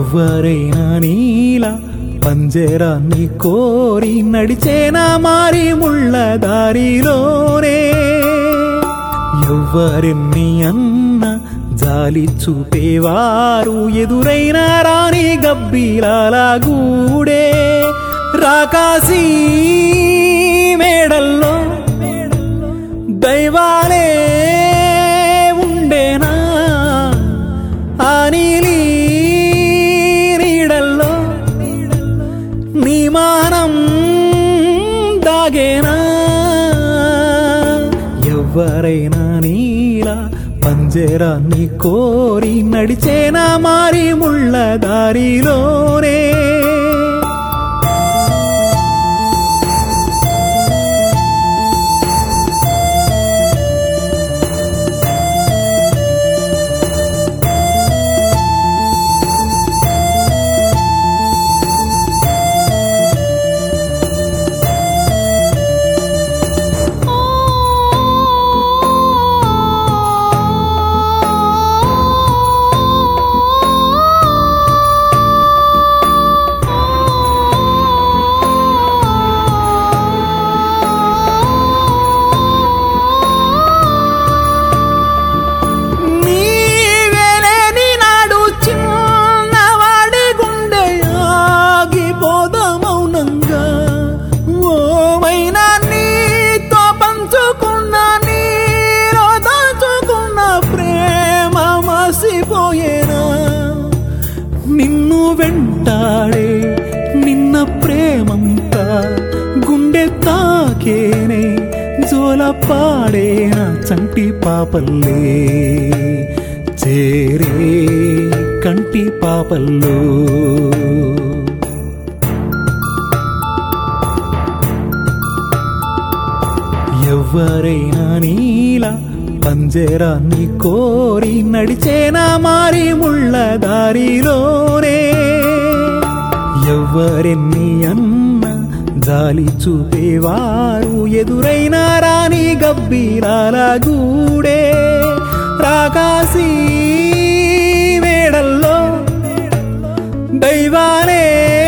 ఎవ్వరైనా నీలా పంజరాన్ని కోరి నడిచేనా మారి ముళ్ళ దారిలోనే ఎవ్వరెన్ని అన్న జాలి చూపేవారు ఎదురైనా రాని గబ్బిలాల గూడే రాకాసి మేడల్లో దైవాలే ఉండేనా ఆ నీలి నీడల్లో నీ మానం దాగేనా ఎవ్వరైనా నీలా పంజరాన్ని కోరి నడిచేనా మారి ముళ్ళ దారిలోనే నీవేలేని నాడు చిన్నవాడి గుండె ఆగిపోద మౌనంగా ఓమైనా నీతో పంచుకున్న నీలో దాచుకున్న ప్రేమ మసిపోయేనా నిన్ను వెంటాడే నిన్న ప్రేమంతా గుండె తాకేనే జోల పాడేనా చంటి పాపల్లే చేరే కంటి పాపల్లో ఎవ్వరైనా నీలా పంజరాన్ని కోరి నడిచేనా మారి ముళ్ళ దారిలోనే ఎవ్వరెన్ని అన్న జాలి చూపేవారు ఎదురైనా రాని గబ్బీరాల గూడే రాకాసి మేడల్లో దైవాలే